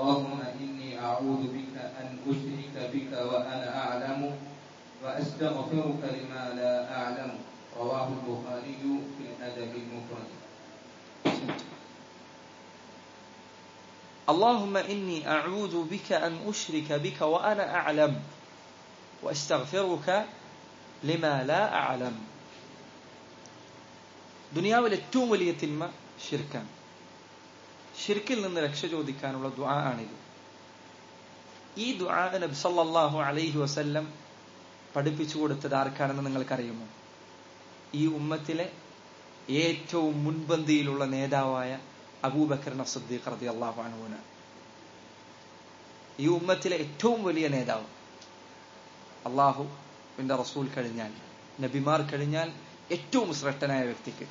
اللهم إني أعوذ بك أن أشرك بك وأنا أعلم وأستغفرك لما لا أعلم رواه البخاري في الأدب المفرد اللهم إني أعوذ بك أن أشرك بك وأنا أعلم وأستغفرك لما لا أعلم ദുനിയാവിൽ ഏറ്റവും വലിയ തിന്മ ഷിർക്കാണ് ഷിർക്കിൽ നിന്ന് രക്ഷ ചോദിക്കാനുള്ള ദുആ ആണിത് ഈ ദുആ നബി സല്ലല്ലാഹു അലൈഹി വസല്ലം പഠിപ്പിച്ചു കൊടുത്തത് ആർക്കാണെന്ന് നിങ്ങൾക്കറിയുമോ ഈ ഉമ്മത്തിലെ ഏറ്റവും മുൻപന്തിയിലുള്ള നേതാവായ അബൂബക്കർ സദ്ദീഖ് റളിയല്ലാഹു അൻഹുവിന് ഈ ഉമ്മത്തിലെ ഏറ്റവും വലിയ നേതാവ് അള്ളാഹു എന്റെ റസൂൽ കഴിഞ്ഞാൽ നബിമാർ കഴിഞ്ഞാൽ ഏറ്റവും ശ്രേഷ്ഠനായ വ്യക്തിക്ക്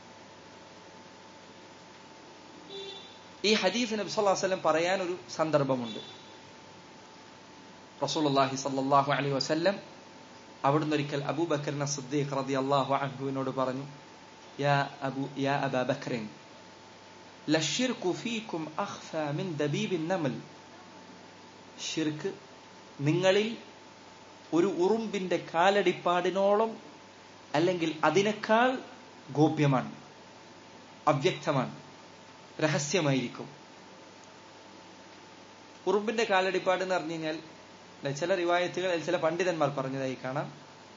ഈ ഹദീസ് നബി സല്ലല്ലാഹു അലൈഹി വസല്ലം പറയാൻ ഒരു സന്ദർഭമുണ്ട് റസൂലുള്ളാഹി സല്ലല്ലാഹു അലൈഹി വസല്ലം അവിടുന്ന് ഒരിക്കൽ അബൂബക്കറിന സിദ്ദീഖ് റളിയല്ലാഹു അൻഹുവിനോട് പറഞ്ഞു യാ അബു യാ അബാ ബക്രിൻ ലഷിർക്കു ഫീക്കും അഖ്ഫ മിൻ ദബീബിൻ നമൽ ഷിർക്ക് നിങ്ങളിൽ ഒരു ഉറുമ്പിന്റെ കാലടിപ്പാടിനോളം അല്ലെങ്കിൽ അതിനേക്കാൾ ഗോപ്യമാണ് അവ്യക്തമാണ് രഹസ്യമായിരിക്കും ഉറുമ്പിന്റെ കാലടിപ്പാട് എന്ന് പറഞ്ഞു കഴിഞ്ഞാൽ അല്ലെ, ചില റിവായത്തുകളിൽ ചില പണ്ഡിതന്മാർ പറഞ്ഞതായി കാണാം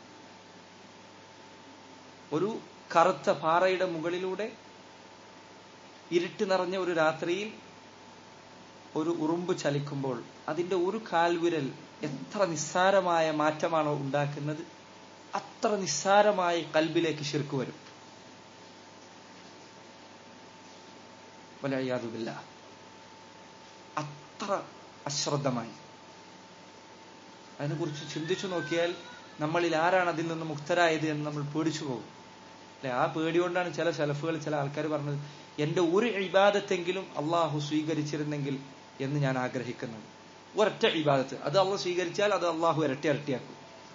ഒരു കറുത്ത പാറയുടെ മുകളിലൂടെ ഇരുട്ട് നിറഞ്ഞ ഒരു രാത്രിയിൽ ഒരു ഉറുമ്പ് ചലിക്കുമ്പോൾ അതിന്റെ ഒരു കാൽവിരൽ എത്ര നിസ്സാരമായ മാറ്റമാണോ ഉണ്ടാക്കുന്നത് അത്ര നിസ്സാരമായി കൽബിലേക്ക് ശിർക്ക് വരും വലയാതുമില്ല അത്ര അശ്രദ്ധമായി അതിനെക്കുറിച്ച് ചിന്തിച്ചു നോക്കിയാൽ നമ്മളിൽ ആരാണ് അതിൽ നിന്ന് മുക്തരായത് എന്ന് നമ്മൾ പേടിച്ചു പോകും അല്ലെ ആ പേടി കൊണ്ടാണ് ചില ശലഫുകൾ ചില ആൾക്കാർ പറഞ്ഞത് എന്റെ ഒരു ഇബാദത്തെങ്കിലും അള്ളാഹു സ്വീകരിച്ചിരുന്നെങ്കിൽ എന്ന് ഞാൻ ആഗ്രഹിക്കുന്നത് ഒരൊറ്റ ഇബാദത്ത് അത് അള്ളാഹ് സ്വീകരിച്ചാൽ അത് അള്ളാഹു ഇരട്ടി ഇരട്ടിയാക്കും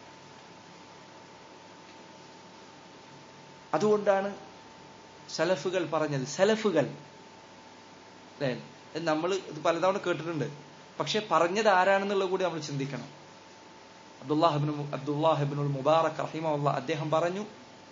അതുകൊണ്ടാണ് സലഫുകൾ പറഞ്ഞത് സലഫുകൾ അല്ലേ നമ്മൾ ഇത് പലതവണ കേട്ടിട്ടുണ്ട് പക്ഷെ പറഞ്ഞത് ആരാണെന്നുള്ളത് കൂടി നമ്മൾ ചിന്തിക്കണം അബ്ദുല്ലാഹിബിൻ അബ്ദുല്ലാഹിബിനുൽ മുബാറക് റഹിമുള്ള അദ്ദേഹം പറഞ്ഞു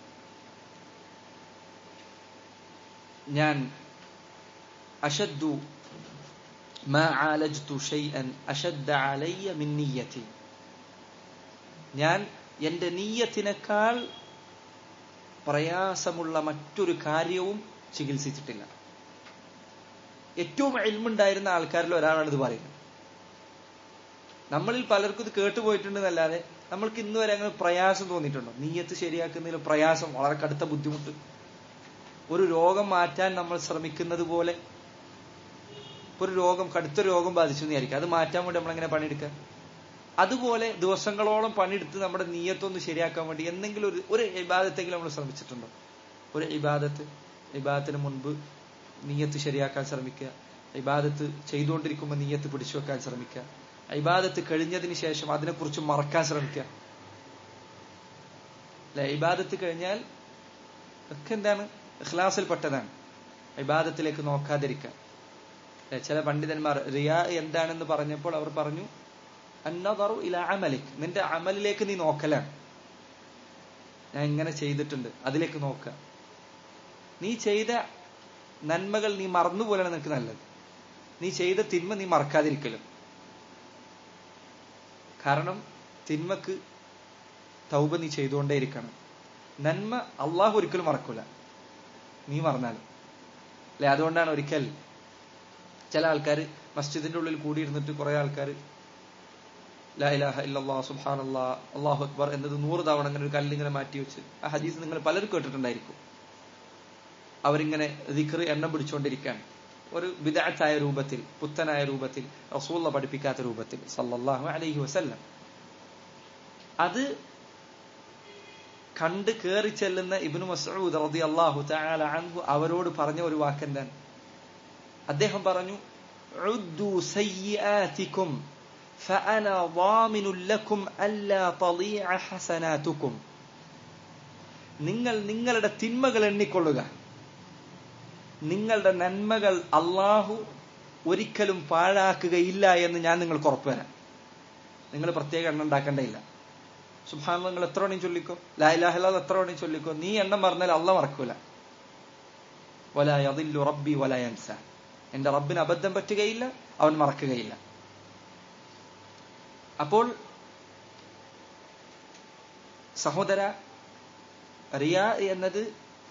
ഞാൻ അഷദ്ദു ما عالجت شيئا أشد علي من نيتي ഞാൻ എന്റെ നീയത്തിനേക്കാൾ പ്രയാസമുള്ള മറ്റൊരു കാര്യവും ചികിത്സിച്ചിട്ടില്ല ഏറ്റവും എൽമുണ്ടായിരുന്ന ആൾക്കാരിൽ ഒരാളാണ് ഇത് പറയുന്നത് നമ്മളിൽ പലർക്കും ഇത് കേട്ടുപോയിട്ടുണ്ടെന്നല്ലാതെ നമ്മൾക്ക് ഇന്ന് വരെ അങ്ങനെ പ്രയാസം തോന്നിയിട്ടുണ്ടോ നീയത്ത് ശരിയാക്കുന്നതിൽ പ്രയാസം വളരെ കടുത്ത ബുദ്ധിമുട്ട് ഒരു രോഗം മാറ്റാൻ നമ്മൾ ശ്രമിക്കുന്നത് പോലെ ഒരു രോഗം കടുത്ത രോഗം ബാധിച്ചു എന്നായിരിക്കും അത് മാറ്റാൻ വേണ്ടി നമ്മളെങ്ങനെ പണിയെടുക്കുക അതുപോലെ ദിവസങ്ങളോളം പണിയെടുത്ത് നമ്മുടെ നീയത്തൊന്ന് ശരിയാക്കാൻ വേണ്ടി എന്തെങ്കിലും ഒരു ഒരു ഇബാദത്തെങ്കിലും നമ്മൾ ശ്രമിച്ചിട്ടുണ്ടോ ഒരു ഇബാദത്ത് ഇബാദത്തിന് മുൻപ് നീയത്ത് ശരിയാക്കാൻ ശ്രമിക്കുക ഇബാദത്ത് ചെയ്തുകൊണ്ടിരിക്കുമ്പോൾ നീയത്ത് പിടിച്ചു വെക്കാൻ ശ്രമിക്കുക ഇബാദത്ത് കഴിഞ്ഞതിന് ശേഷം അതിനെക്കുറിച്ച് മറക്കാൻ ശ്രമിക്കുക അല്ലെ ഇബാദത്ത് കഴിഞ്ഞാൽ ഒക്കെ എന്താണ് ഇഖ്ലാസിൽപ്പെട്ടതാണ് ഇബാദത്തിലേക്ക് നോക്കാതിരിക്കുക അല്ലെ ചില പണ്ഡിതന്മാർ റിയാ എന്താണെന്ന് പറഞ്ഞപ്പോൾ അവർ പറഞ്ഞു അന്നതറു ഇല അമലിക് നിന്റെ അമലിലേക്ക് നീ നോക്കലാണ് ഞാൻ ഇങ്ങനെ ചെയ്തിട്ടുണ്ട് അതിലേക്ക് നോക്കുക നീ ചെയ്ത നന്മകൾ നീ മറന്നുപോലാണ് നിനക്ക് നല്ലത് നീ ചെയ്ത തിന്മ നീ മറക്കാതിരിക്കലും കാരണം തിന്മക്ക് തൗബ നീ ചെയ്തുകൊണ്ടേയിരിക്കണം നന്മ അള്ളാഹു ഒരിക്കലും മറക്കൂല നീ മറന്നാലും അല്ലെ അതുകൊണ്ടാണ് ഒരിക്കൽ ചില ആൾക്കാർ മസ്ജിദിന്റെ ഉള്ളിൽ കൂടിയിരുന്നിട്ട് കുറെ ആൾക്കാർ ലാ ഇലാഹ ഇല്ലല്ലാ സുബ്ഹാനല്ലാ അല്ലാഹു അക്ബർ എന്നത് നൂറ് തവണ ഇങ്ങനെ ഒരു കല്ലിങ്ങനെ മാറ്റി വെച്ച് ആ ഹദീസ് നിങ്ങൾ പലരും കേട്ടിട്ടുണ്ടായിരിക്കും അവരിങ്ങനെ ദിക്ർ എണ്ണം പിടിച്ചുകൊണ്ടിരിക്കാൻ ഒരു വിദാത്തായ രൂപത്തിൽ പുത്തനായ രൂപത്തിൽ റസൂള്ള പഠിപ്പിക്കാത്ത രൂപത്തിൽ സല്ലല്ലാഹു അലൈഹി വസല്ലം അത് കണ്ട് കയറി ചെല്ലുന്ന ഇബ്നു മസ്ഊദ് റളിയല്ലാഹു തആല അൻഹു അവരോട് പറഞ്ഞ ഒരു വാക്കെന്താണ് അദ്ദേഹം പറഞ്ഞു ഉദ്ദു സയ്യിആതികും فأنا ضامن لكم ألا تضيع حسناتكم നിങ്ങൾ നിങ്ങളുടെ തിന്മകൾ എണ്ണിക്കൊള്ളുക നിങ്ങളുടെ നന്മകൾ അള്ളാഹു ഒരിക്കലും പാഴാക്കുകയില്ല എന്ന് ഞാൻ നിങ്ങൾക്ക് ഉറപ്പുവരാം നിങ്ങൾ പ്രത്യേക എണ്ണം ഉണ്ടാക്കേണ്ടയില്ല സുഭാൻ നിങ്ങൾ എത്ര മണി ചൊല്ലിക്കോ ലായിലാഹില്ലാതെ എത്ര മണി ചൊല്ലിക്കോ നീ എണ്ണം പറഞ്ഞാൽ അല്ല മറക്കൂല വലായതില്ലു റബ്ബി വലയൻസ എന്റെ റബ്ബിന് അബദ്ധം പറ്റുകയില്ല അവൻ മറക്കുകയില്ല അപ്പോൾ സഹോദര റിയ എന്നത്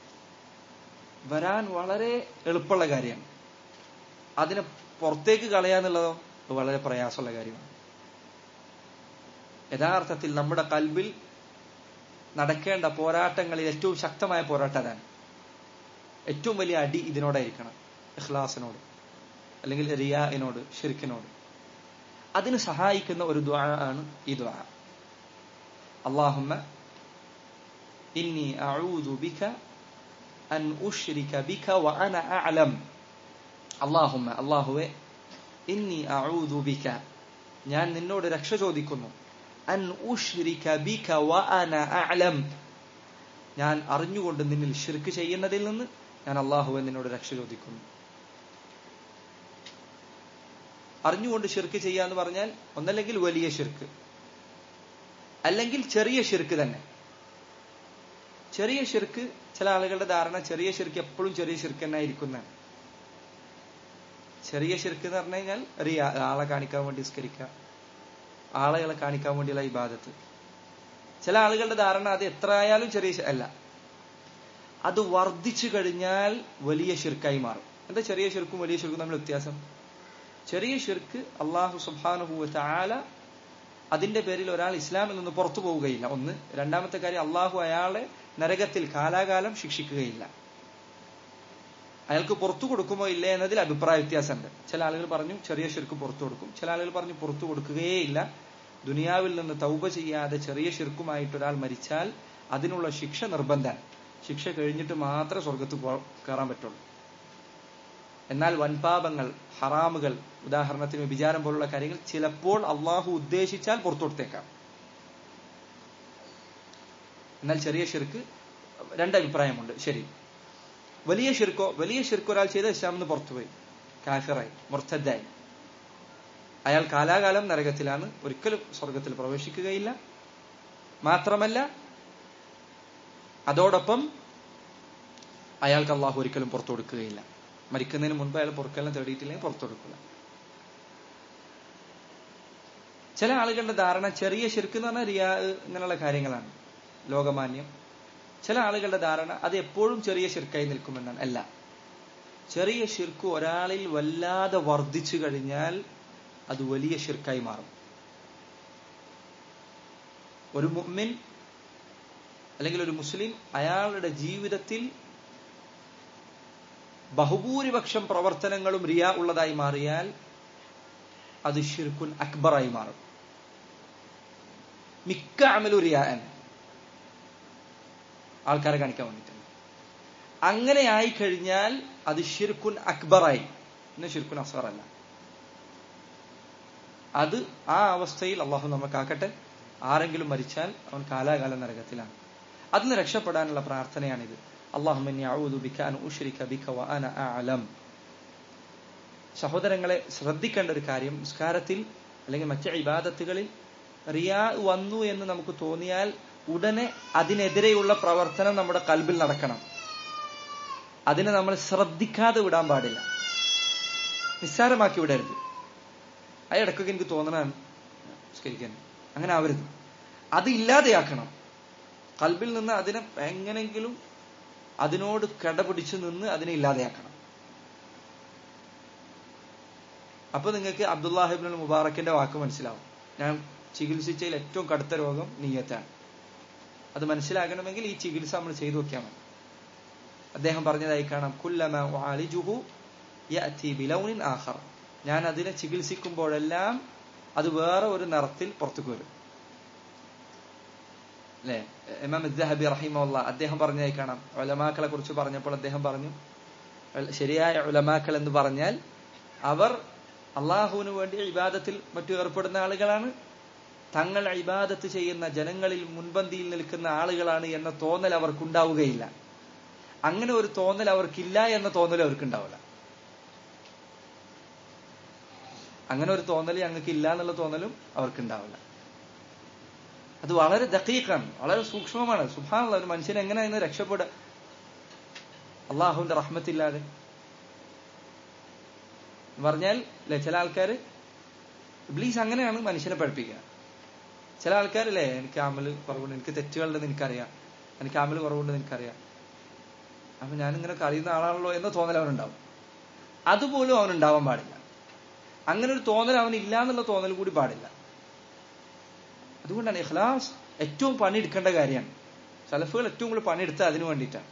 വരാൻ വളരെ എളുപ്പമുള്ള കാര്യമാണ് അതിനെ പുറത്തേക്ക് കളയാന്നുള്ളതോ വളരെ പ്രയാസമുള്ള കാര്യമാണ് യഥാർത്ഥത്തിൽ നമ്മുടെ കൽബിൽ നടക്കേണ്ട പോരാട്ടങ്ങളിൽ ഏറ്റവും ശക്തമായ പോരാട്ടം അതാണ് ഏറ്റവും വലിയ അടി ഇതിനോടായിരിക്കണം ഇഖ്ലാസിനോട് അല്ലെങ്കിൽ റിയാനോട് ഷിർക്കിനോട് അതിന് സഹായിക്കുന്ന ഒരു ദ്വാ ആണ് ഈ ദ്വാ അള്ളാഹുമ്മ ഇന്നി അഊദു ബിക അൻ ഉഷ്രിക ബിക വ അന അഅലം അള്ളാഹുമ്മ അള്ളാഹുവെ ഇന്നി അഊദു ബിക ഞാൻ നിന്നോട് രക്ഷ ചോദിക്കുന്നു അൻ ഉഷ്രിക ബിക വ അന അഅലം ഞാൻ അറിഞ്ഞുകൊണ്ട് നിന്നിൽ ഷിർക്ക് ചെയ്യുന്നതിൽ നിന്ന് ഞാൻ അള്ളാഹുവെ നിന്നോട് രക്ഷ ചോദിക്കുന്നു അറിഞ്ഞുകൊണ്ട് ഷിർക്ക് ചെയ്യുക എന്ന് പറഞ്ഞാൽ ഒന്നല്ലെങ്കിൽ വലിയ ഷിർക്ക് അല്ലെങ്കിൽ ചെറിയ ഷിർക്ക് തന്നെ ചെറിയ ഷിർക്ക് ചില ആളുകളുടെ ധാരണ ചെറിയ ഷിർക്ക് എപ്പോഴും ചെറിയ ഷിർക്ക് തന്നെ ആയിരിക്കുന്നതാണ് ചെറിയ ഷിർക്ക് എന്ന് പറഞ്ഞു കഴിഞ്ഞാൽ റിയ ആളെ കാണിക്കാൻ വേണ്ടി സ്കരിക്കുക ആളുകളെ കാണിക്കാൻ വേണ്ടിയുള്ള ഇബാദത്ത് ചില ആളുകളുടെ ധാരണ അത് എത്ര ആയാലും ചെറിയ ശി- അല്ല അത് വർദ്ധിച്ചു കഴിഞ്ഞാൽ വലിയ ഷിർക്കായി മാറും എന്താ ചെറിയ ഷിർക്കും വലിയ ഷിർക്കും തമ്മിൽ വ്യത്യാസം ചെറിയ ഷിർക്ക് അള്ളാഹു സുബാനുഭൂവത്തെ ആല അതിന്റെ പേരിൽ ഒരാൾ ഇസ്ലാമിൽ നിന്ന് പുറത്തു പോവുകയില്ല ഒന്ന് രണ്ടാമത്തെ കാര്യം അള്ളാഹു അയാളെ നരകത്തിൽ കാലാകാലം ശിക്ഷിക്കുകയില്ല അയാൾക്ക് പുറത്തു കൊടുക്കുമോ ഇല്ലേ എന്നതിൽ അഭിപ്രായ വ്യത്യാസമുണ്ട് ചില ആളുകൾ പറഞ്ഞു ചെറിയ ഷിർക്ക് പുറത്തു കൊടുക്കും ചില ആളുകൾ പറഞ്ഞു പുറത്തു കൊടുക്കുകയേ ഇല്ല ദുനിയാവിൽ നിന്ന് തൗബ ചെയ്യാതെ ചെറിയ ഷിർക്കുമായിട്ട് ഒരാൾ മരിച്ചാൽ അതിനുള്ള ശിക്ഷ നിർബന്ധമാണ് ശിക്ഷ കഴിഞ്ഞിട്ട് മാത്രമേ സ്വർഗത്ത് പോ- കയറാൻ പറ്റുള്ളൂ എന്നാൽ വൻപാപങ്ങൾ ഹറാമുകൾ ഉദാഹരണത്തിന് വിചാരം പോലുള്ള കാര്യങ്ങൾ ചിലപ്പോൾ അള്ളാഹു ഉദ്ദേശിച്ചാൽ പുറത്തു കൊടുത്തേക്കാം എന്നാൽ ചെറിയ ഷിർക്ക് രണ്ട് അഭിപ്രായമുണ്ട് ശരി വലിയ ഷിർക്കോ വലിയ ഷിർക്ക് ഒരാൾ ചെയ്ത ഇസ്ലാമിൽ നിന്ന് പുറത്തുപോയി കാഫിറായി മുർത്തദ്ദായി അയാൾ കാലാകാലം നരകത്തിലാണ് ഒരിക്കലും സ്വർഗത്തിൽ പ്രവേശിക്കുകയില്ല മാത്രമല്ല അതോടൊപ്പം അയാൾക്ക് അള്ളാഹു ഒരിക്കലും പുറത്തു കൊടുക്കുകയില്ല മരിക്കുന്നതിന് മുൻപ് അയാൾ പുറക്കെല്ലാം തേടിയിട്ടില്ലെങ്കിൽ പുറത്തു കൊടുക്കില്ല ചില ആളുകളുടെ ധാരണ ചെറിയ ശിർക്ക് എന്ന് പറഞ്ഞാൽ റിയാ ഇങ്ങനെയുള്ള കാര്യങ്ങളാണ് ലോകമാന്യം ചില ആളുകളുടെ ധാരണ അത് എപ്പോഴും ചെറിയ ശിർക്കായി നിൽക്കുമെന്നാണ് അല്ല ചെറിയ ശിർക്ക് ഒരാളിൽ വല്ലാതെ വർദ്ധിച്ചു കഴിഞ്ഞാൽ അത് വലിയ ശിർക്കായി മാറും ഒരു മുഅ്മിൻ അല്ലെങ്കിൽ ഒരു മുസ്ലിം അയാളുടെ ജീവിതത്തിൽ ബഹുഭൂരിപക്ഷം പ്രവർത്തനങ്ങളും റിയ ഉള്ളതായി മാറിയാൽ അത് ഷിർക്കുൻ അക്ബറായി മാറും മിക്ക അമലു റിയാൻ ആൾക്കാരെ കാണിക്കാൻ വേണ്ടിയിട്ടുണ്ട് അങ്ങനെ ആയി കഴിഞ്ഞാൽ അത് ഷിർക്കുൻ അക്ബറായി ഇന്ന് ഷിർക്കുൻ അസ്ഹറല്ല അത് ആ അവസ്ഥയിൽ അള്ളാഹു നമുക്കാക്കട്ടെ ആരെങ്കിലും മരിച്ചാൽ അവൻ കാലാകാലം നരകത്തിലാണ് അതിന് രക്ഷപ്പെടാനുള്ള പ്രാർത്ഥനയാണിത് അലം സഹോദരങ്ങളെ ശ്രദ്ധിക്കേണ്ട ഒരു കാര്യം നിസ്കാരത്തിൽ അല്ലെങ്കിൽ മറ്റ് ഇബാദത്തുകളിൽ റിയാ വന്നു എന്ന് നമുക്ക് തോന്നിയാൽ ഉടനെ അതിനെതിരെയുള്ള പ്രവർത്തനം നമ്മുടെ കൽബിൽ നടക്കണം അതിനെ നമ്മൾ ശ്രദ്ധിക്കാതെ വിടാൻ പാടില്ല നിസ്സാരമാക്കി വിടരുത് അത് ഇടയ്ക്കൊക്കെ എനിക്ക് തോന്നണാണ് നിസ്കരിക്കാൻ അങ്ങനെ ആവരുത് അത് ഇല്ലാതെയാക്കണം കൽബിൽ നിന്ന് അതിനെ എങ്ങനെങ്കിലും അതിനോട് കടപിടിച്ചു നിന്ന് അതിനെ ഇല്ലാതെയാക്കണം അപ്പൊ നിങ്ങൾക്ക് അബ്ദുല്ലാഹിബിൻ മുബാറക്കിന്റെ വാക്ക് മനസ്സിലാവും ഞാൻ ചികിത്സിച്ചതിൽ ഏറ്റവും കടുത്ത രോഗം നീയത്താണ് അത് മനസ്സിലാകണമെങ്കിൽ ഈ ചികിത്സ നമ്മൾ ചെയ്തു നോക്കിയാൽ മതി അദ്ദേഹം പറഞ്ഞതായി കാണാം കുല്ലമു ബിലൗനിൻ ആഹർ ഞാൻ അതിനെ ചികിത്സിക്കുമ്പോഴെല്ലാം അത് വേറെ ഒരു നിറത്തിൽ പുറത്തേക്ക് വരും അല്ലെ ഇമാം ദഹബി റഹിമുള്ള അദ്ദേഹം പറഞ്ഞതായി കാണാം ഉലമാക്കളെ കുറിച്ച് പറഞ്ഞപ്പോൾ അദ്ദേഹം പറഞ്ഞു ശരിയായ ഉലമാക്കൾ എന്ന് പറഞ്ഞാൽ അവർ അള്ളാഹുവിന് വേണ്ടി ഇബാദത്തിൽ മറ്റു ഏർപ്പെടുന്ന ആളുകളാണ് തങ്ങൾ ഇബാദത്ത് ചെയ്യുന്ന ജനങ്ങളിൽ മുൻപന്തിയിൽ നിൽക്കുന്ന ആളുകളാണ് എന്ന തോന്നൽ അവർക്കുണ്ടാവുകയില്ല അങ്ങനെ ഒരു തോന്നൽ അവർക്കില്ല എന്ന തോന്നൽ അവർക്കുണ്ടാവില്ല അങ്ങനെ ഒരു തോന്നൽ ഞങ്ങൾക്ക് ഇല്ല എന്നുള്ള തോന്നലും അവർക്ക് ഉണ്ടാവില്ല അത് വളരെ ദക്കീക്കാണ് വളരെ സൂക്ഷ്മമാണ് സുഭാനുള്ള ഒരു മനുഷ്യൻ എങ്ങനെ ഇന്ന് രക്ഷപ്പെടുക അള്ളാഹുവിന്റെ റഹ്മത്തില്ലാതെ എന്ന് പറഞ്ഞാൽ അല്ലെ ചില ആൾക്കാർ ഇബ്ലീസ് അങ്ങനെയാണ് മനുഷ്യനെ പഠിപ്പിക്കുക ചില ആൾക്കാരല്ലേ എനിക്ക് ആമല് കുറവുണ്ട് എനിക്ക് തെറ്റുകളുണ്ടെന്ന് എനിക്കറിയാം എനിക്ക് ആമല് കുറവുണ്ടെന്ന് എനിക്കറിയാം അപ്പൊ ഞാനിങ്ങനെ അറിയുന്ന ആളാണല്ലോ എന്ന തോന്നൽ അവനുണ്ടാവും അതുപോലും അവനുണ്ടാവാൻ പാടില്ല അങ്ങനെ ഒരു തോന്നൽ അവനില്ല എന്നുള്ള തോന്നൽ കൂടി പാടില്ല അതുകൊണ്ടാണ് ഇഖ്ലാസ് ഏറ്റവും പണിയെടുക്കേണ്ട കാര്യമാണ് സലഫുകൾ ഏറ്റവും കൂടുതൽ പണിയെടുത്ത അതിനു വേണ്ടിയിട്ടാണ്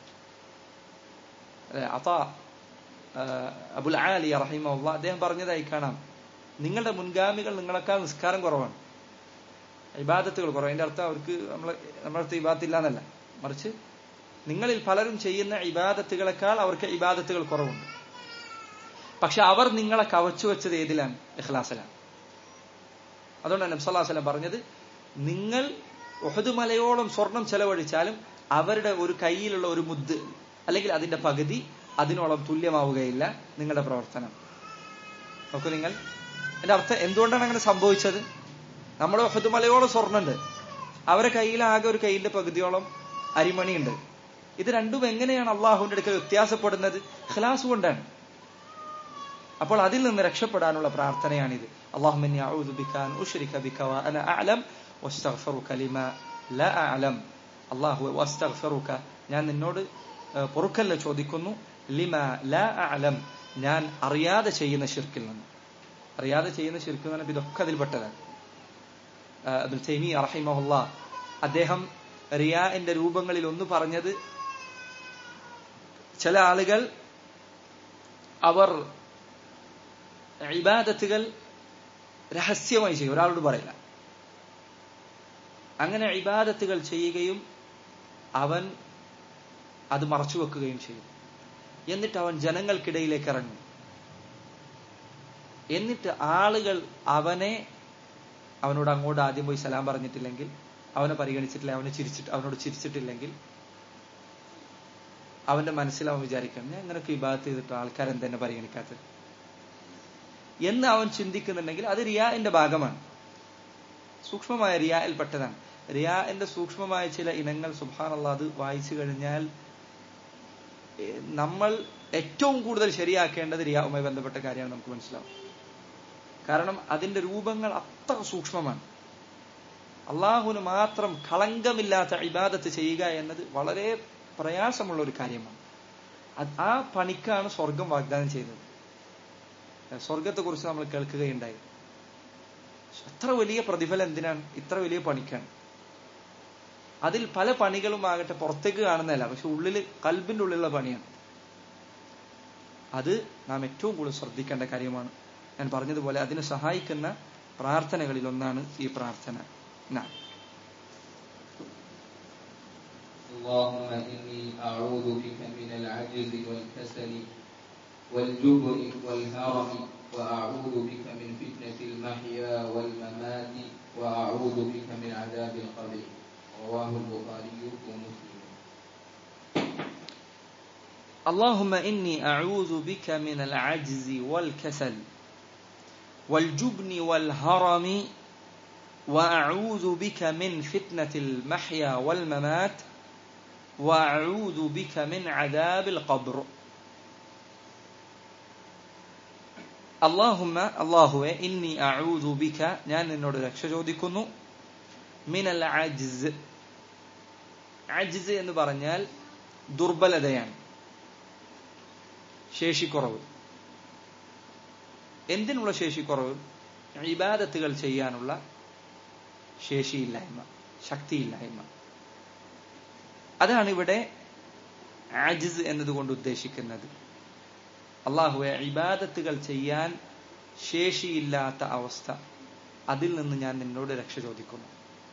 അതാ അബുൽ ആലി റഹിമുള്ള അദ്ദേഹം പറഞ്ഞതായി കാണാം നിങ്ങളുടെ മുൻഗാമികൾ നിങ്ങളെക്കാൾ നിസ്കാരം കുറവാണ് ഇബാദത്തുകൾ കുറവ് അതിന്റെ അർത്ഥം അവർക്ക് നമ്മളെ നമ്മുടെ അടുത്ത് ഇബാദത്ത് ഇല്ല എന്നല്ല മറിച്ച് നിങ്ങളിൽ പലരും ചെയ്യുന്ന ഇബാദത്തുകളെക്കാൾ അവർക്ക് ഇബാദത്തുകൾ കുറവുണ്ട് പക്ഷെ അവർ നിങ്ങളെ കവച്ചു വെച്ചത് ഏതിലാണ് ഇഖ്ലാസിലാണ് അതുകൊണ്ടാണ് നബ്സല്ലാസ്ലം പറഞ്ഞത് നിങ്ങൾ ഒഹദ് മലയോളം സ്വർണം ചെലവഴിച്ചാലും അവരുടെ ഒരു കയ്യിലുള്ള ഒരു മുദ്ദ് അല്ലെങ്കിൽ അതിന്റെ പകുതി അതിനോളം തുല്യമാവുകയില്ല നിങ്ങളുടെ പ്രവർത്തനം നോക്കൂ നിങ്ങൾ എന്റെ അർത്ഥം എന്തുകൊണ്ടാണ് അങ്ങനെ സംഭവിച്ചത് നമ്മുടെ ഒഹദ് മലയോളം സ്വർണ്ണുണ്ട് അവരെ കയ്യിൽ ആകെ ഒരു കയ്യിന്റെ പകുതിയോളം അരിമണിയുണ്ട് ഇത് രണ്ടും എങ്ങനെയാണ് അള്ളാഹുവിന്റെ അടുക്കൽ വ്യത്യാസപ്പെടുന്നത് ഖലാസ് കൊണ്ടാണ് അപ്പോൾ അതിൽ നിന്ന് രക്ഷപ്പെടാനുള്ള പ്രാർത്ഥനയാണിത് അള്ളാഹു ഞാൻ നിന്നോട് പൊറുക്കല്ല ചോദിക്കുന്നു ലിമ ലാ അലം ഞാൻ അറിയാതെ ചെയ്യുന്ന ഷിർക്കിൽ നിന്ന് അറിയാതെ ചെയ്യുന്ന ഷിർക്ക് എന്ന് പറഞ്ഞാൽ ഇതൊക്കെ അതിൽപ്പെട്ടതാണ് അബ്ദുൽ തൈമി അറഹിമഹുല്ല അദ്ദേഹം റിയാന്റെ രൂപങ്ങളിൽ ഒന്ന് പറഞ്ഞത് ചില ആളുകൾ അവർ ഇബാദത്തുകൾ രഹസ്യമായി ചെയ്യും ഒരാളോട് പറയില്ല അങ്ങനെ ഇബാദത്തുകൾ ചെയ്യുകയും അവൻ അത് മറച്ചു വെക്കുകയും ചെയ്യും എന്നിട്ട് അവൻ ജനങ്ങൾക്കിടയിലേക്ക് ഇറങ്ങും എന്നിട്ട് ആളുകൾ അവനെ അവനോട് അങ്ങോട്ട് ആദ്യം പോയി സലാം പറഞ്ഞിട്ടില്ലെങ്കിൽ അവനെ പരിഗണിച്ചിട്ടില്ല അവനെ ചിരിച്ചിട്ട് അവനോട് ചിരിച്ചിട്ടില്ലെങ്കിൽ അവന്റെ മനസ്സിൽ അവൻ വിചാരിക്കണം ഞാൻ ഇങ്ങനൊക്കെ വിഭാഗത്ത് ചെയ്തിട്ട് ആൾക്കാരെന്താ എന്നെ പരിഗണിക്കാത്തത് എന്ന് അവൻ ചിന്തിക്കുന്നുണ്ടെങ്കിൽ അത് റിയാന്റെ ഭാഗമാണ് സൂക്ഷ്മമായ റിയായിൽപ്പെട്ടതാണ് റിയാന്റെ സൂക്ഷ്മമായ ചില ഇനങ്ങൾ സുഭാനുള്ള അത് വായിച്ചു കഴിഞ്ഞാൽ നമ്മൾ ഏറ്റവും കൂടുതൽ ശരിയാക്കേണ്ടത് റിയാവുമായി ബന്ധപ്പെട്ട കാര്യമാണ് നമുക്ക് മനസ്സിലാവും കാരണം അതിന്റെ രൂപങ്ങൾ അത്ര സൂക്ഷ്മമാണ് അള്ളാഹുന് മാത്രം കളങ്കമില്ലാത്ത ഇബാദത്ത് ചെയ്യുക എന്നത് വളരെ പ്രയാസമുള്ള ഒരു കാര്യമാണ് ആ പണിക്കാണ് സ്വർഗം വാഗ്ദാനം ചെയ്തത് സ്വർഗത്തെ കുറിച്ച് നമ്മൾ കേൾക്കുകയുണ്ടായി അത്ര വലിയ പ്രതിഫലം എന്തിനാണ് ഇത്ര വലിയ പണിക്കാണ് അതിൽ പല പണികളും ആകട്ടെ പുറത്തേക്ക് കാണുന്നതല്ല പക്ഷെ ഉള്ളിൽ കൽബിന്റെ ഉള്ളിലുള്ള പണിയാണ് അത് നാം ഏറ്റവും കൂടുതൽ ശ്രദ്ധിക്കേണ്ട കാര്യമാണ് ഞാൻ പറഞ്ഞതുപോലെ അതിനെ സഹായിക്കുന്ന പ്രാർത്ഥനകളിൽ ഒന്നാണ് ഈ പ്രാർത്ഥന നാം اللهم إني أعوذ بك من العجز والكسل والجبن والهرم وأعوذ بك من فتنة المحيا والممات وأعوذ بك من عذاب القبر رواه البخاري ومسلم اللهم إني أعوذ بك من العجز والكسل والجبن والهرم وأعوذ بك من فتنة المحيا والممات وأعوذ بك من عذاب القبر اللهم അള്ളാഹുവെ ഇന്നി അഊദു ബിക ഞാൻ നിന്നോട് രക്ഷ ചോദിക്കുന്നു മിനൽ അജ്സ് അജ്സ് എന്ന് പറഞ്ഞാൽ ദുർബലതയാണ് ശേഷിക്കുറവ് എന്തിനുള്ള ശേഷിക്കുറവ് ഇബാദത്തുകൾ ചെയ്യാനുള്ള ശേഷിയില്ലായ്മ ശക്തിയില്ലായ്മ അതാണ് ഇവിടെ ആജിസ് എന്നതുകൊണ്ട് ഉദ്ദേശിക്കുന്നത് അള്ളാഹുവെ ഇബാദത്തുകൾ ചെയ്യാൻ ശേഷിയില്ലാത്ത അവസ്ഥ അതിൽ നിന്ന് ഞാൻ നിന്നോട് രക്ഷ ചോദിക്കുന്നു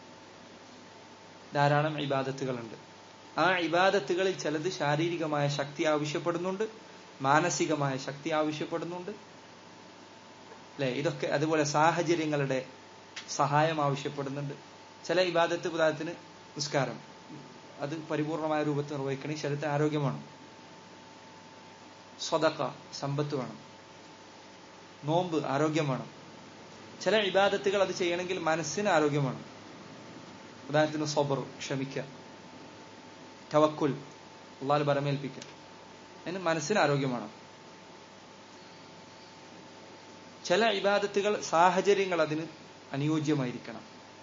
ധാരാളം ഇബാദത്തുകളുണ്ട് ആ ഇബാദത്തുകളിൽ ചിലത് ശാരീരികമായ ശക്തി ആവശ്യപ്പെടുന്നുണ്ട് മാനസികമായ ശക്തി ആവശ്യപ്പെടുന്നുണ്ട് അല്ലെ ഇതൊക്കെ അതുപോലെ സാഹചര്യങ്ങളുടെ സഹായം ആവശ്യപ്പെടുന്നുണ്ട് ചില ഇബാദത്ത് ഉദാഹരണത്തിന് നിസ്കാരം അത് പരിപൂർണമായ രൂപത്തിൽ നിർവഹിക്കണമെങ്കിൽ ശരീരത്തിന് ആരോഗ്യമാണ് സ്വതക്ക സമ്പത്ത് വേണം നോമ്പ് ആരോഗ്യം വേണം ചില ഇബാദത്തുകൾ അത് ചെയ്യണമെങ്കിൽ മനസ്സിന് ആരോഗ്യമാണ് ഉദാഹരണത്തിന് സൊബർ ക്ഷമിക്കുക തവക്കുൽ അള്ളാഹ് ബരമേൽപ്പിക്കുക അതിന് മനസ്സിന് ആരോഗ്യമാണ് ചില ഇബാദത്തുകൾ സാഹചര്യങ്ങൾ അതിന് അനുയോജ്യമായിരിക്കണം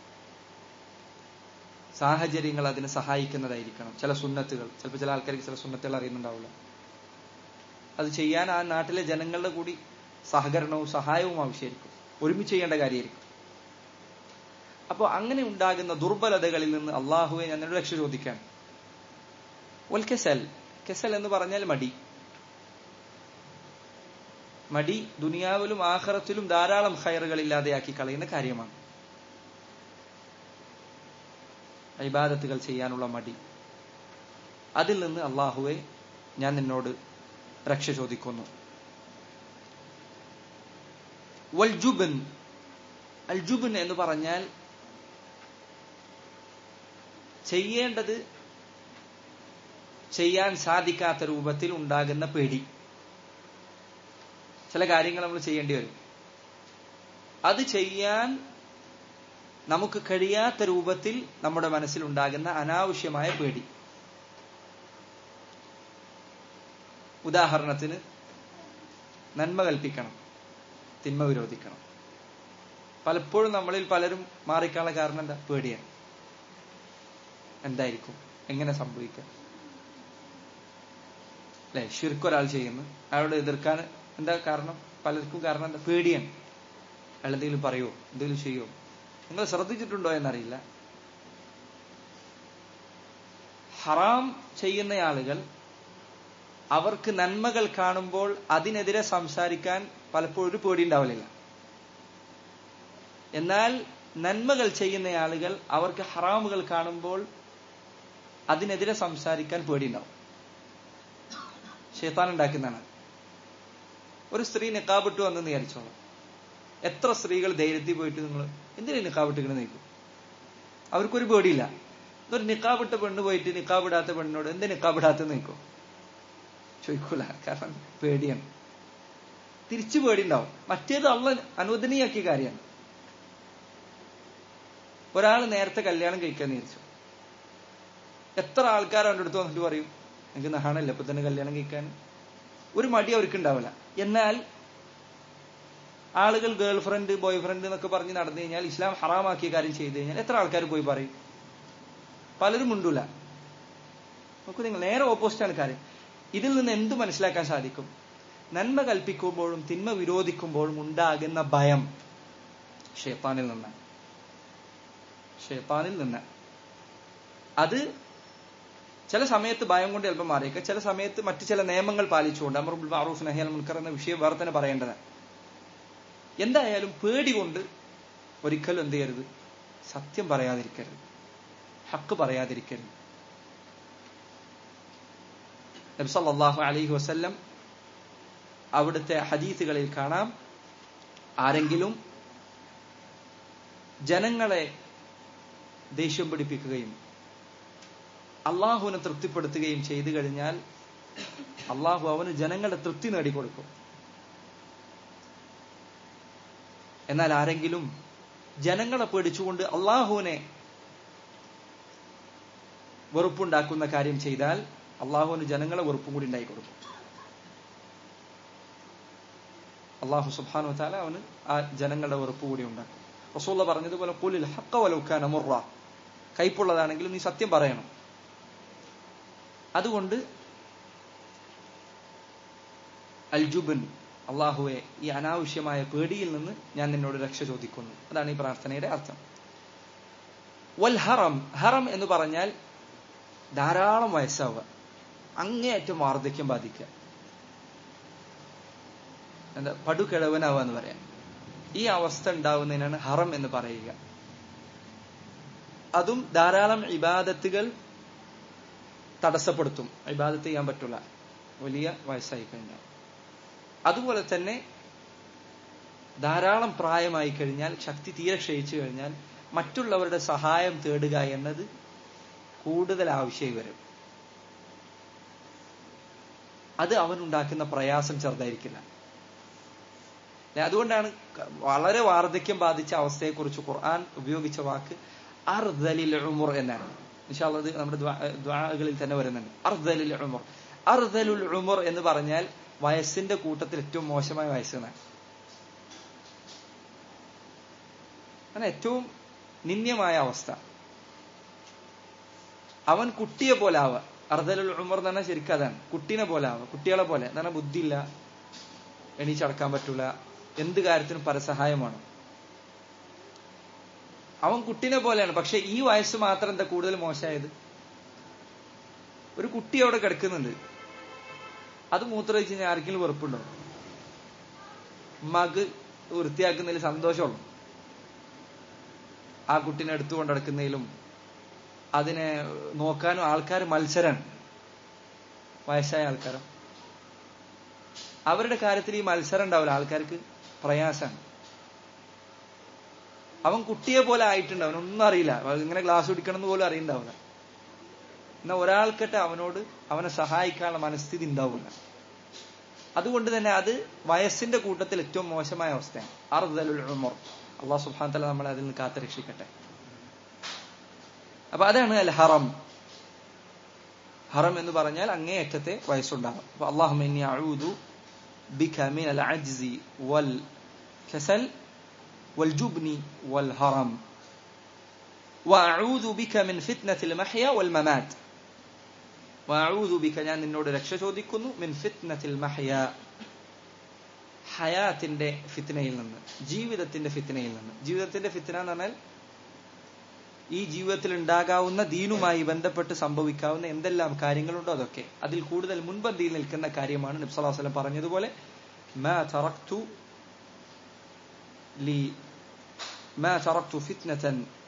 സാഹചര്യങ്ങൾ അതിനെ സഹായിക്കുന്നതായിരിക്കണം ചില സുന്നത്തുകൾ ചിലപ്പോൾ ചില ആൾക്കാർക്ക് ചില സുന്നത്തുകൾ അറിയുന്നുണ്ടാവില്ല അത് ചെയ്യാൻ ആ നാട്ടിലെ ജനങ്ങളുടെ കൂടി സഹകരണവും സഹായവും ആവശ്യമായിരിക്കും ഒരുമിച്ച് ചെയ്യേണ്ട കാര്യമായിരിക്കും അപ്പോൾ അങ്ങനെ ഉണ്ടാകുന്ന ദുർബലതകളിൽ നിന്ന് അള്ളാഹുവെ ഞാൻ എന്നോട് രക്ഷ ചോദിക്കാൻ ഒൽ കെസൽ കെസൽ എന്ന് പറഞ്ഞാൽ മടി മടി ദുനിയാവിലും ആഹ്റത്തിലും ധാരാളം ഹയറുകൾ ഇല്ലാതെയാക്കി കളയുന്ന കാര്യമാണ് ഇബാദത്തുകൾ ചെയ്യാനുള്ള മടി അതിൽ നിന്ന് അള്ളാഹുവെ ഞാൻ നിന്നോട് രക്ഷ ചോദിക്കുന്നു വൽജുബൻ അൽജുബൻ എന്ന് പറഞ്ഞാൽ ചെയ്യേണ്ടത് ചെയ്യാൻ സാധിക്കാത്ത രൂപത്തിൽ ഉണ്ടാകുന്ന പേടി ചില കാര്യങ്ങൾ നമ്മൾ ചെയ്യേണ്ടി വരും അത് ചെയ്യാൻ നമുക്ക് കഴിയാത്ത രൂപത്തിൽ നമ്മുടെ മനസ്സിൽ ഉണ്ടാകുന്ന അനാവശ്യമായ പേടി ഉദാഹരണത്തിന് നന്മ കൽപ്പിക്കണം തിന്മ വിരോധിക്കണം പലപ്പോഴും നമ്മളിൽ പലരും മാറിക്കാനുള്ള കാരണം എന്താ പേടിയാണ് എന്തായിരിക്കും എങ്ങനെ സംഭവിക്കാം അല്ലെ ഷിർക്കൊരാൾ ചെയ്യുന്നു അയാളോട് എതിർക്കാൻ എന്താ കാരണം പലർക്കും കാരണം എന്താ പേടിയാണ് അയാൾ എന്തെങ്കിലും പറയുമോ എന്തെങ്കിലും ചെയ്യുമോ നിങ്ങൾ ശ്രദ്ധിച്ചിട്ടുണ്ടോ എന്നറിയില്ല ഹറാം ചെയ്യുന്ന ആളുകൾ അവർക്ക് നന്മകൾ കാണുമ്പോൾ അതിനെതിരെ സംസാരിക്കാൻ പലപ്പോഴും ഒരു പേടി ഉണ്ടാവലില്ല എന്നാൽ നന്മകൾ ചെയ്യുന്ന ആളുകൾ അവർക്ക് ഹറാമുകൾ കാണുമ്പോൾ അതിനെതിരെ സംസാരിക്കാൻ പേടിയുണ്ടാവും ഷെയ്ത്താൻ ഉണ്ടാക്കുന്നതാണ് ഒരു സ്ത്രീ നിക്കാബിട്ട് വന്നെന്ന് വിചാരിച്ചോളാം എത്ര സ്ത്രീകൾ ധൈര്യത്തിൽ പോയിട്ട് നിങ്ങൾ എന്തിനാ നിക്കാബിട്ടിങ്ങനെ നിൽക്കും അവർക്കൊരു പേടിയില്ല ഒരു നിക്കാബിട്ട പെണ്ണ് പോയിട്ട് നിക്കാബിടാത്ത പെണ്ണിനോട് എന്ത് നിക്കാബിടാത്തെന്ന് നിൽക്കും ചോദിക്കൂല കാരണം പേടിയാണ് തിരിച്ചു പേടിയുണ്ടാവും മറ്റേത് അള്ള അനുവദനീയാക്കിയ കാര്യമാണ് ഒരാൾ നേരത്തെ കല്യാണം കഴിക്കാന്ന് വിചാരിച്ചു എത്ര ആൾക്കാർ അവൻ്റെ അടുത്ത് വന്നിട്ട് പറയും എനിക്ക് നഹാണല്ല ഇപ്പൊ തന്നെ കല്യാണം കഴിക്കാൻ ഒരു മടി അവർക്ക് ഉണ്ടാവില്ല എന്നാൽ ആളുകൾ ഗേൾ ഫ്രണ്ട് ബോയ് ഫ്രണ്ട് എന്നൊക്കെ പറഞ്ഞ് നടന്നു കഴിഞ്ഞാൽ ഇസ്ലാം ഹറാമാക്കിയ കാര്യം ചെയ്തു കഴിഞ്ഞാൽ എത്ര ആൾക്കാർ പോയി പറയും പലരും മുണ്ടൂല നോക്കൂ നിങ്ങൾ നേരെ ഓപ്പോസിറ്റാണ് കാര്യം ഇതിൽ നിന്ന് എന്ത് മനസ്സിലാക്കാൻ സാധിക്കും നന്മ കൽപ്പിക്കുമ്പോഴും തിന്മ വിരോധിക്കുമ്പോഴും ഉണ്ടാകുന്ന ഭയം ഷേപ്പാനിൽ നിന്നാണ് ഷേപ്പാനിൽ നിന്ന് അത് ചില സമയത്ത് ഭയം കൊണ്ട് ചിലപ്പോൾ മാറിയേക്കാം ചില സമയത്ത് മറ്റു ചില നിയമങ്ങൾ പാലിച്ചുകൊണ്ട് അമറുൽ മാറൂഫ് നഹിയൽ മുൻകർ എന്ന വിഷയം വേറെ തന്നെ പറയേണ്ടതാണ് എന്തായാലും പേടി കൊണ്ട് ഒരിക്കലും എന്ത് ചെയ്യരുത് സത്യം പറയാതിരിക്കരുത് ഹക്ക് പറയാതിരിക്കരുത് നബ്സല്ലാഹു അലൈഹി വസല്ലം അവിടുത്തെ ഹദീസുകളിൽ കാണാം ആരെങ്കിലും ജനങ്ങളെ ദേഷ്യം പിടിപ്പിക്കുകയും അള്ളാഹുവിനെ തൃപ്തിപ്പെടുത്തുകയും ചെയ്തു കഴിഞ്ഞാൽ അള്ളാഹു അവന് ജനങ്ങളുടെ തൃപ്തി നേടിക്കൊടുക്കും എന്നാൽ ആരെങ്കിലും ജനങ്ങളെ പേടിച്ചുകൊണ്ട് അള്ളാഹുവിനെ വെറുപ്പുണ്ടാക്കുന്ന കാര്യം ചെയ്താൽ അള്ളാഹുവിന് ജനങ്ങളെ വെറുപ്പും കൂടി ഉണ്ടായി കൊടുക്കും അള്ളാഹു സുബാനു താല അവന് ആ ജനങ്ങളുടെ വെറുപ്പ് കൂടി ഉണ്ടാക്കും റസൂള്ള പറഞ്ഞതുപോലെ കുലിൽ ഹക്ക വലൗക്കാന മുറ കയ്പുള്ളതാണെങ്കിലും നീ സത്യം പറയണം അതുകൊണ്ട് അൽജുബൻ അള്ളാഹുവെ ഈ അനാവശ്യമായ പേടിയിൽ നിന്ന് ഞാൻ നിന്നോട് രക്ഷ ചോദിക്കുന്നു അതാണ് ഈ പ്രാർത്ഥനയുടെ അർത്ഥം വൽ ഹറം ഹറം എന്ന് പറഞ്ഞാൽ ധാരാളം വയസ്സാവുക അങ്ങേയറ്റം വാർദ്ധക്യം ബാധിക്കുക എന്താ പടുകിഴവനാവുക എന്ന് പറയാം ഈ അവസ്ഥ ഉണ്ടാവുന്നതിനാണ് ഹറം എന്ന് പറയുക അതും ധാരാളം ഇബാദത്തുകൾ തടസ്സപ്പെടുത്തും ഇബാദത്ത് ചെയ്യാൻ പറ്റില്ല വലിയ വയസ്സായി കഴിഞ്ഞാൽ അതുപോലെ തന്നെ ധാരാളം പ്രായമായി കഴിഞ്ഞാൽ ശക്തി തീരെ ക്ഷയിച്ചു കഴിഞ്ഞാൽ മറ്റുള്ളവരുടെ സഹായം തേടുക എന്നത് കൂടുതൽ ആവശ്യമായി വരും അത് അവനുണ്ടാക്കുന്ന പ്രയാസം ചെറുതായിരിക്കില്ല അല്ലെ അതുകൊണ്ടാണ് ക- വളരെ വാർദ്ധക്യം ബാധിച്ച അവസ്ഥയെക്കുറിച്ച് ഖുർആൻ ഉപയോഗിച്ച വാക്ക് അർദലിൽ ഉമുർ എന്നാണ് ഇൻഷാല്ലാ അത് നമ്മുടെ ദ്വാ- ദ്വാകളിൽ തന്നെ വരുന്നുണ്ട് അർദലിൽ ഉമുർ അർദലുൽ ഉമുർ എന്ന് പറഞ്ഞാൽ വയസ്സിന്റെ കൂട്ടത്തിൽ ഏറ്റവും മോശമായ വയസ്സ് എന്നാണ് അങ്ങനെ ഏറ്റവും നിന്ദ്യമായ അവസ്ഥ അവൻ കുട്ടിയെ പോലെ ആവുക അർദലുൽ ഉമർ എന്ന് പറഞ്ഞാൽ ശരിക്കും അതാണ് കുട്ടീനെ പോലെ ആവുക കുട്ടികളെ പോലെ എന്ന് പറഞ്ഞാൽ ബുദ്ധിയില്ല എണീച്ചടക്കാൻ പറ്റൂല എന്ത് കാര്യത്തിനും പരസഹായമാണ് അവൻ കുട്ടീനെ പോലെയാണ് പക്ഷെ ഈ വയസ്സ് മാത്രം എന്താ കൂടുതൽ മോശമായത് ഒരു കുട്ടി അവിടെ കിടക്കുന്നുണ്ട് അത് മൂത്രമൊഴിച്ച് കഴിഞ്ഞാൽ ആർക്കെങ്കിലും വെറുപ്പുണ്ടോ ഉമ്മാക്ക് വൃത്തിയാക്കുന്നതിൽ സന്തോഷമുള്ളൂ ആ കുട്ടീനെ എടുത്തുകൊണ്ട് നടക്കുന്നതിലും അതിനെ നോക്കാനും ആൾക്കാർ മത്സരാണ് വയസ്സായ ആൾക്കാരോ അവരുടെ കാര്യത്തിൽ ഈ മത്സരം ഉണ്ടാവില്ല ആൾക്കാർക്ക് പ്രയാസമാണ് അവൻ കുട്ടിയെ പോലെ ആയിട്ടുണ്ട് അവനൊന്നും അറിയില്ല അവൻ ഇങ്ങനെ ഗ്ലാസ് കുടിക്കണം എന്ന് പോലും അറിയണ്ടാവില്ല എന്നാൽ ഒരാൾക്കട്ടെ അവനോട് അവനെ സഹായിക്കാനുള്ള മനസ്ഥിതി ഉണ്ടാവില്ല അതുകൊണ്ട് തന്നെ അത് വയസ്സിന്റെ കൂട്ടത്തിൽ ഏറ്റവും മോശമായ അവസ്ഥയാണ് അർദലുൽ ഉമർ അള്ളാഹു സുബ്ഹാനഹു വ തആല നമ്മളെ അതിൽ നിന്ന് കാത്തു രക്ഷിക്കട്ടെ അപ്പൊ അതാണ് അൽ ഹറം ഹറം എന്ന് പറഞ്ഞാൽ അങ്ങേയറ്റത്തെ വയസ്സുണ്ടാകും അപ്പൊ അള്ളാഹു بك من العجز والكسل والجبن والهرم وأعوذ بك من فتنة المحيا والممات وأعوذ بك ഞാൻ നിന്നോട് രക്ഷ ചോദിക്കുന്നു മിൻ ഫിത്നത്തിൽ മഹ്യ ഹയാത്തിന്റെ ഫിത്നയിൽ നിന്ന് ജീവിതത്തിന്റെ ഫിത്നയിൽ നിന്ന് ജീവിതത്തിന്റെ ഫിത്ന എന്ന് പറഞ്ഞാൽ ഈ ജീവിതത്തിൽ ഉണ്ടാകാവുന്ന ദീനുമായി ബന്ധപ്പെട്ട് സംഭവിക്കാവുന്ന എന്തെല്ലാം കാര്യങ്ങളുണ്ടോ അതൊക്കെ അതിൽ കൂടുതൽ മുൻപന്തിയിൽ നിൽക്കുന്ന കാര്യമാണ് നബ്സലാസ്ലം പറഞ്ഞതുപോലെ ما تركت لي ما تركت فتنة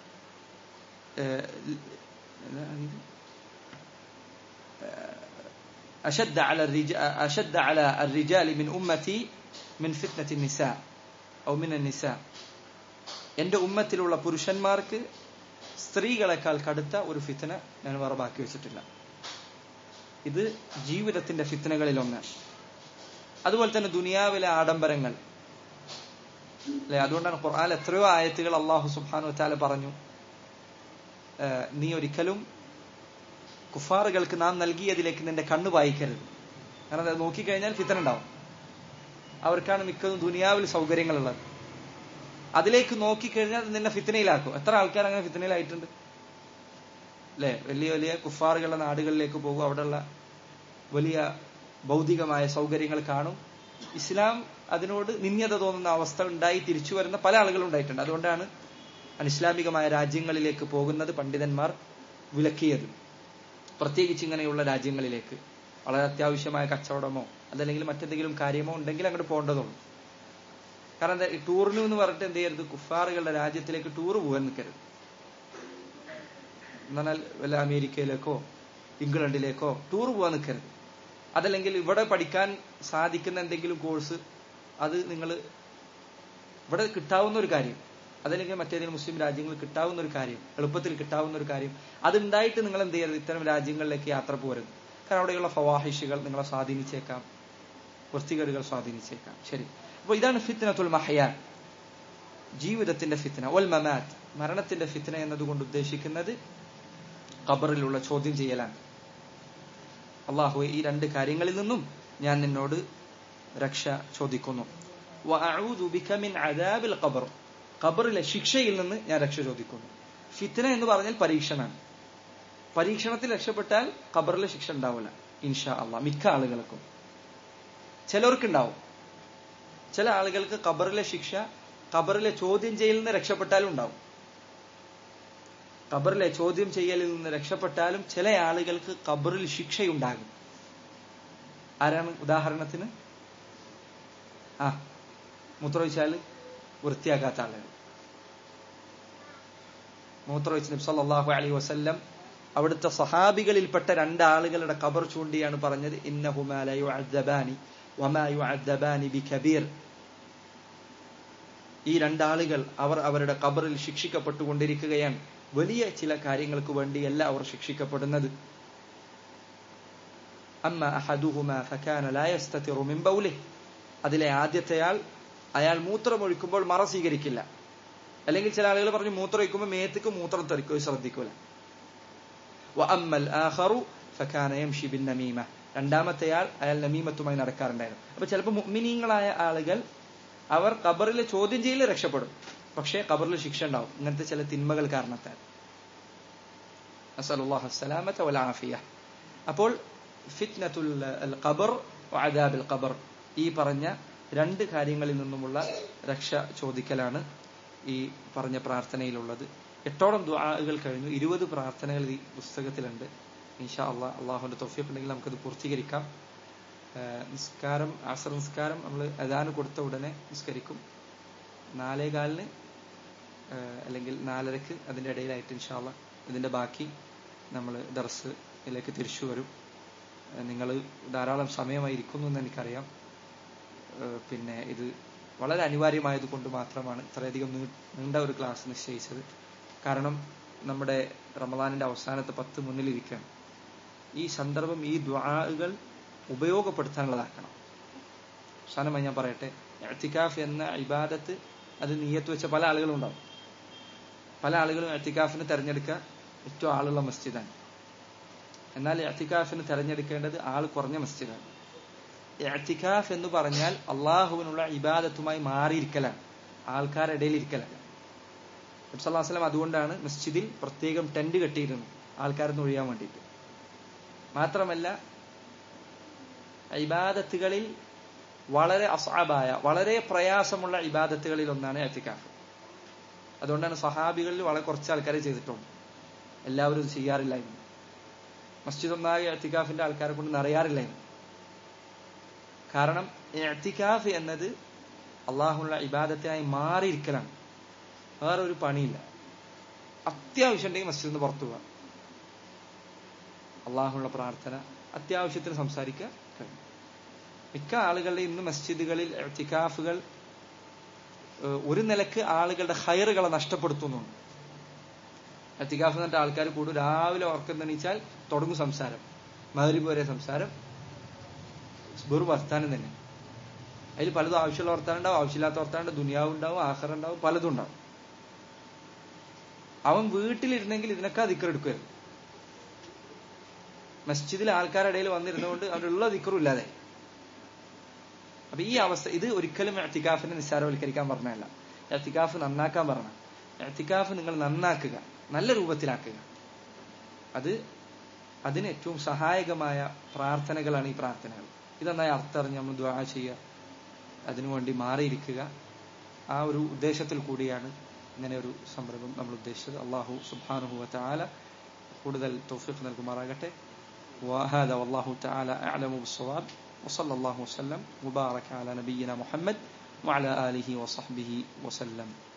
أشد على الرجال أشد على الرجال من أمتي من فتنة النساء أو من النساء എന്റെ ഉമ്മത്തിലുള്ള പുരുഷന്മാർക്ക് സ്ത്രീകളെക്കാൾ കടുത്ത ഒരു ഫിത്തന ഞാൻ വേറെ ബാക്കി വെച്ചിട്ടില്ല ഇത് ജീവിതത്തിന്റെ ഫിത്തനകളിൽ ഒന്ന് അതുപോലെ തന്നെ ദുനിയാവിലെ ആഡംബരങ്ങൾ അല്ലെ അതുകൊണ്ടാണ് ഖുർആൻ എത്രയോ ആയത്തുകൾ അള്ളാഹു സുബ്ഹാനു വതാല പറഞ്ഞു ഏഹ്, നീ ഒരിക്കലും കുഫാറുകൾക്ക് നാം നൽകിയതിലേക്ക് നിന്റെ കണ്ണ് വായിക്കരുത് കാരണം അത് നോക്കിക്കഴിഞ്ഞാൽ ഫിത്തന ഉണ്ടാവും അവർക്കാണ് മിക്കതും ദുനിയാവിൽ സൗകര്യങ്ങളുള്ളത് അതിലേക്ക് നോക്കിക്കഴിഞ്ഞാൽ അത് നിന്നെ ഫിത്തനയിലാക്കും എത്ര ആൾക്കാർ അങ്ങനെ ഫിത്തനയിലായിട്ടുണ്ട് അല്ലെ വലിയ വലിയ കുഫാറുകളുടെ നാടുകളിലേക്ക് പോകും അവിടെയുള്ള വലിയ ഭൗതികമായ സൗകര്യങ്ങൾ കാണും ഇസ്ലാം അതിനോട് നിന്യത തോന്നുന്ന അവസ്ഥ ഉണ്ടായി തിരിച്ചു വരുന്ന പല ആളുകളും ഉണ്ടായിട്ടുണ്ട് അതുകൊണ്ടാണ് അനിസ്ലാമികമായ രാജ്യങ്ങളിലേക്ക് പോകുന്നത് പണ്ഡിതന്മാർ വിലക്കിയത് പ്രത്യേകിച്ച് ഇങ്ങനെയുള്ള രാജ്യങ്ങളിലേക്ക് വളരെ അത്യാവശ്യമായ കച്ചവടമോ അതല്ലെങ്കിൽ മറ്റെന്തെങ്കിലും കാര്യമോ ഉണ്ടെങ്കിൽ അങ്ങോട്ട് പോകേണ്ടതുള്ളൂ കാരണം എന്താ ഈ ടൂറിന് എന്ന് പറഞ്ഞിട്ട് എന്ത് ചെയ്യരുത് കുഫാറുകളുടെ രാജ്യത്തിലേക്ക് ടൂർ പോകാൻ നിൽക്കരുത് എന്നാൽ വല്ല അമേരിക്കയിലേക്കോ ഇംഗ്ലണ്ടിലേക്കോ ടൂർ പോകാൻ നിൽക്കരുത് അതല്ലെങ്കിൽ ഇവിടെ പഠിക്കാൻ സാധിക്കുന്ന എന്തെങ്കിലും കോഴ്സ് അത് നിങ്ങൾ ഇവിടെ കിട്ടാവുന്ന ഒരു കാര്യം അതല്ലെങ്കിൽ മറ്റേതെങ്കിലും മുസ്ലിം രാജ്യങ്ങളിൽ കിട്ടാവുന്ന ഒരു കാര്യം എളുപ്പത്തിൽ കിട്ടാവുന്ന ഒരു കാര്യം അതുണ്ടായിട്ട് നിങ്ങൾ എന്ത് ചെയ്യരുത് ഇത്തരം രാജ്യങ്ങളിലേക്ക് യാത്ര പോരുത് കാരണം അവിടെയുള്ള ഫവാഹിഷുകൾ നിങ്ങളെ സ്വാധീനിച്ചേക്കാം വൃത്തികേടുകൾ സ്വാധീനിച്ചേക്കാം ശരി അപ്പൊ ഇതാണ് ഫിത്നത്തുൽ മഹയാൻ ജീവിതത്തിന്റെ ഫിത്ന ഒൽ മമാത്ത് മരണത്തിന്റെ ഫിത്ന എന്നതുകൊണ്ട് ഉദ്ദേശിക്കുന്നത് ഖബറിലുള്ള ചോദ്യം ചെയ്യലാണ് അള്ളാഹു ഈ രണ്ട് കാര്യങ്ങളിൽ നിന്നും ഞാൻ നിന്നോട് രക്ഷ ചോദിക്കുന്നു വഅഊദു ബിക മിൻ അദാബിൽ ഖബർ ഖബറിലെ ശിക്ഷയിൽ നിന്ന് ഞാൻ രക്ഷ ചോദിക്കുന്നു ഫിത്ന എന്ന് പറഞ്ഞാൽ പരീക്ഷണമാണ് പരീക്ഷണത്തിൽ രക്ഷപ്പെട്ടാൽ ഖബറിലെ ശിക്ഷ ഉണ്ടാവില്ല ഇൻഷാ അള്ളാഹ് മിക്ക ആളുകൾക്കും ചിലർക്കുണ്ടാവും ചില ആളുകൾക്ക് ഖബറിലെ ശിക്ഷ ഖബറിലെ ചോദ്യം ചെയ്യലിൽ നിന്ന് രക്ഷപ്പെട്ടാലും ഉണ്ടാവും ഖബറിലെ ചോദ്യം ചെയ്യലിൽ നിന്ന് രക്ഷപ്പെട്ടാലും ചില ആളുകൾക്ക് ഖബറിൽ ശിക്ഷയുണ്ടാകും ആരാണ് ഉദാഹരണത്തിന് ആ മൂത്രമൊഴിച്ചാൽ വൃത്തിയാക്കാത്ത ആളുകൾ മൂത്രമൊഴിച്ച് നബി സല്ലല്ലാഹു അലൈഹി വസല്ലം അവിടുത്തെ സഹാബികളിൽപ്പെട്ട രണ്ടാളുകളുടെ ഖബർ ചൂണ്ടിയാണ് പറഞ്ഞത് ഇന്നഹുമാ ല യുഅദ്ദബാനി വമാ യുഅദ്ദബാനി ബികബീർ ഈ രണ്ടാളുകൾ അവർ അവരുടെ ഖബറിൽ ശിക്ഷിക്കപ്പെട്ടുകൊണ്ടിരിക്കുകയാണ് വലിയ ചില കാര്യങ്ങൾക്ക് വേണ്ടിയല്ല അവർ ശിക്ഷിക്കപ്പെടുന്നത് അമ്മ അഹദുഹുമ ഫകാന ലാ യസ്തതിറു മിൻ ബൗലിഹ് അതിലെ ആദ്യത്തെയാൾ അയാൾ മൂത്രം ഒഴിക്കുമ്പോൾ മറ സ്വീകരിക്കില്ല അല്ലെങ്കിൽ ചില ആളുകൾ പറഞ്ഞു മൂത്രം ഒഴിക്കുമ്പോൾ മേത്തേക്ക് മൂത്രം തെറിക്കുക ശ്രദ്ധിക്കൂല വഅമ്മൽ ആഖറു ഫകാന യംശി ബിൻ നമീമ രണ്ടാമത്തെ ആൾ അയാൾ നമീമത്തുമായി നടക്കാറുണ്ടായിരുന്നു അപ്പൊ ചിലപ്പോൾ മുഅ്മിനീങ്ങളായ ആളുകൾ അവർ ഖബറിൽ ചോദ്യം ചെയ്യൽ രക്ഷപ്പെടും പക്ഷേ ഖബറിൽ ശിക്ഷ ഉണ്ടാവും ഇങ്ങനത്തെ ചില തിന്മകൾ കാരണത്താൽ അസലുല്ലാഹു അസ്സലാമത വൽ ആഫിയ അപ്പോൾ ഫിത്നത്തുൽ അൽ ഖബർ വഅദാബിൽ ഖബർ ഈ പറഞ്ഞ രണ്ട് കാര്യങ്ങളിൽ നിന്നുമുള്ള രക്ഷ ചോദിക്കലാണ് ഈ പറഞ്ഞ പ്രാർത്ഥനയിലുള്ളത് എട്ടോളം ദുആകൾ കഴിഞ്ഞു ഇരുപത് പ്രാർത്ഥനകൾ ഈ പുസ്തകത്തിലുണ്ട് ഇൻഷാ അള്ളാഹ് അള്ളാഹുന്റെ തൊഫീഖ് ഉണ്ടെങ്കിൽ നമുക്കത് പൂർത്തീകരിക്കാം നിസ്കാരം അസർ നിസ്കാരം നമ്മൾ അതാന് കൊടുത്ത ഉടനെ നിസ്കരിക്കും നാലേകാലിന് അല്ലെങ്കിൽ നാലരക്ക് അതിന്റെ ഇടയിലായിട്ട് ഇൻഷാല്ല ഇതിന്റെ ബാക്കി നമ്മൾ ദർസിലേക്ക് തിരിച്ചു വരും നിങ്ങൾ ധാരാളം സമയമായി ഇരിക്കുന്നു എന്ന് എനിക്കറിയാം പിന്നെ ഇത് വളരെ അനിവാര്യമായത് കൊണ്ട് മാത്രമാണ് ഇത്രയധികം നീണ്ട ഒരു ക്ലാസ് നിശ്ചയിച്ചത് കാരണം നമ്മുടെ റമദാനിന്റെ അവസാനത്തെ പത്ത് മുന്നിലിരിക്കണം ഈ സന്ദർഭം ഈ ദ്വാകൾ ഉപയോഗപ്പെടുത്താനുള്ളതാക്കണം അവസാനമായി ഞാൻ പറയട്ടെ എത്തിക്കാഫ് എന്ന ഇബാദത്ത് അത് നീയത്ത് വെച്ച പല ആളുകളും ഉണ്ടാവും പല ആളുകളും എത്തിക്കാഫിന് തെരഞ്ഞെടുക്കുക ഏറ്റവും ആളുള്ള മസ്ജിദാണ് എന്നാൽ എത്തിക്കാഫിന് തെരഞ്ഞെടുക്കേണ്ടത് ആൾ കുറഞ്ഞ മസ്ജിദാണ് എത്തിക്കാഫ് എന്ന് പറഞ്ഞാൽ അള്ളാഹുവിനുള്ള ഇബാദത്തുമായി മാറിയിരിക്കലാണ് ആൾക്കാരുടെ ഇടയിൽ ഇരിക്കലാണ് നബ്സല്ലാസ്ലം അതുകൊണ്ടാണ് മസ്ജിദിൽ പ്രത്യേകം ടെന്റ് കെട്ടിയിരുന്നു ആൾക്കാരൊന്ന് ഒഴിയാൻ വേണ്ടിയിട്ട് മാത്രമല്ല ഇബാദത്തുകളിൽ വളരെ അസാബായ വളരെ പ്രയാസമുള്ള ഇബാദത്തുകളിൽ ഒന്നാണ് എത്തിക്കാഫ് അതുകൊണ്ടാണ് സഹാബികളിൽ വളരെ കുറച്ച് ആൾക്കാരെ ചെയ്തിട്ടുള്ളൂ എല്ലാവരും ചെയ്യാറില്ലായിരുന്നു മസ്ജിദ് ഒന്നാകെ എത്തിക്കാഫിന്റെ ആൾക്കാരെ കൊണ്ട് നിറയാറില്ലായിരുന്നു കാരണം എത്തിക്കാഫ് എന്നത് അള്ളാഹുള്ള ഇബാദത്തിനായി മാറിയിരിക്കലാണ് വേറെ ഒരു പണിയില്ല അത്യാവശ്യം ഉണ്ടെങ്കിൽ മസ്ജിദിൽ നിന്ന് പുറത്തു പോവാം അള്ളാഹുള്ള പ്രാർത്ഥന അത്യാവശ്യത്തിന് സംസാരിക്കുക കഴിഞ്ഞു മിക്ക ആളുകളുടെ ഇന്ന് മസ്ജിദുകളിൽ എത്തിക്കാഫുകൾ ഒരു നിലക്ക് ആളുകളുടെ ഹയറുകളെ നഷ്ടപ്പെടുത്തുന്നുണ്ട് എത്തിക്കാഫ് എന്നിട്ട് ആൾക്കാർ കൂടും രാവിലെ ഉറക്കം തെണീച്ചാൽ തുടങ്ങും സംസാരം മകരിബ് വരെ സംസാരം വെറും വർത്താനം തന്നെ അതിൽ പലതും ആവശ്യമുള്ള വർത്താനം ഉണ്ടാവും ആവശ്യമില്ലാത്ത വർത്താനം ദുനിയാവ് ഉണ്ടാവും ആഹാരം ഉണ്ടാവും പലതും ഉണ്ടാവും അവൻ വീട്ടിലിരുന്നെങ്കിൽ ഇതിനൊക്കെ ദിക്കറെടുക്കുമായിരുന്നു മസ്ജിദിൽ ആൾക്കാരുടെ ഇടയിൽ വന്നിരുന്നുകൊണ്ട് അവനുള്ള ദിക്കറും ഇല്ലാതെ അപ്പൊ ഈ അവസ്ഥ ഇത് ഒരിക്കലും എത്തിക്കാഫിനെ നിസ്സാരവൽക്കരിക്കാൻ പറഞ്ഞതല്ല എത്തിക്കാഫ് നന്നാക്കാൻ പറഞ്ഞ എത്തിക്കാഫ് നിങ്ങൾ നന്നാക്കുക നല്ല രൂപത്തിലാക്കുക അത് അതിന് ഏറ്റവും സഹായകമായ പ്രാർത്ഥനകളാണ് ഈ പ്രാർത്ഥനകൾ ഇതെന്നായി അർത്ഥറിഞ്ഞ് നമ്മൾ ദ്വാ ചെയ്യുക അതിനുവേണ്ടി മാറിയിരിക്കുക ആ ഒരു ഉദ്ദേശത്തിൽ കൂടിയാണ് ഇങ്ങനെ ഒരു സംരംഭം നമ്മൾ ഉദ്ദേശിച്ചത് അള്ളാഹു സുബാനുഹുവ ആല കൂടുതൽ തൗഫീഖ് നൽകുമാറാകട്ടെ وهذا والله تعالى أعلم بالصواب وصلى الله وسلم وبارك على نبينا محمد وعلى آله وصحبه وسلم